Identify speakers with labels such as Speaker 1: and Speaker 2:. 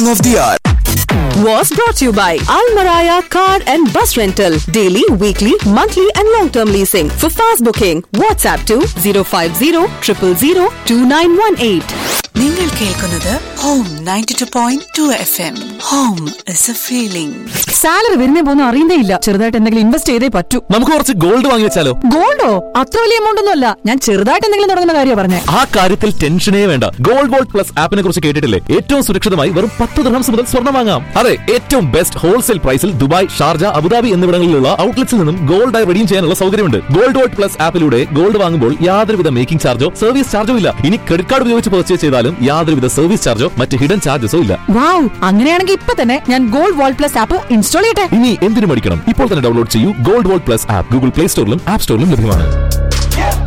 Speaker 1: of the hour.
Speaker 2: was brought to you by Almaraya Car and Bus Rental. Daily, weekly, monthly, and long term leasing. For fast booking, WhatsApp to 050 000 2918.
Speaker 3: നിങ്ങൾ കേൾക്കുന്നത് home ninety two point two F M home is a feeling
Speaker 4: salary വരുന്നേ പോകുന്ന അറിയുന്നേ ഇല്ല ചെറുതായിട്ട് എന്തെങ്കിലും invest ചെയ്തേ പറ്റൂ
Speaker 5: നമുക്ക് കുറച്ച് ഗോൾഡ് വാങ്ങി വെച്ചാലോ
Speaker 4: ഗോൾഡോ അത്ര വലിയ എമൗണ്ട് ഒന്നും അല്ല ഞാൻ ചെറുതായിട്ട് എന്തെങ്കിലും തുടങ്ങുന്ന കാര്യമാണ് പറഞ്ഞേ
Speaker 5: ആ കാര്യത്തിൽ ടെൻഷനേ വേണ്ട ഗോൾഡ് ഗോൾഡ് പ്ലസ് ആപ്പിനെ കുറിച്ച് കേട്ടിട്ടില്ലേ ഏറ്റവും സുരക്ഷിതമായി വെറും പത്ത് ദിർഹംസ് മുതൽ സ്വർണ്ണം വാങ്ങാം അതെ ഏറ്റവും ബെസ്റ്റ് ഹോൾസെയിൽ പ്രൈസിൽ ദുബായ് ഷാർജ അബുദാബി എന്നിവിടങ്ങളിലുള്ള ഔട്ട്ലെറ്റ്സിൽ നിന്നും ഗോൾഡ് ആയി റെഡീം ചെയ്യാനുള്ള സൗകര്യമുണ്ട് ഗോൾഡ് ഗോൾഡ് പ്ലസ് ആപ്പിലൂടെ ഗോൾഡ് വാങ്ങുമ്പോൾ യാതൊരുവിധ മേക്കിംഗ് ചാർജോ സർവീസ് ചാർജോ ഇല്ല ഇനി ക്രെഡിറ്റ് കാർഡ് ഉപയോഗിച്ച് പർച്ചേസ് ചെയ്താലും യാതൊരുവിധ സർവീസ് ചാർജോ മറ്റ് ഹിഡൻ ചാർജസോ ഇല്ല
Speaker 4: വാവ് അങ്ങനെയാണെങ്കിൽ ഇപ്പൊ തന്നെ ഞാൻ gold world plus app install ചെയ്യട്ടെ
Speaker 5: ഇനി എന്തിനു മടിക്കണം ഇപ്പോൾ തന്നെ ഡൗൺലോഡ് ചെയ്യൂ gold world plus app Google play സ്റ്റോറിലും ആപ്പ് സ്റ്റോറിലും ലഭ്യമാണ്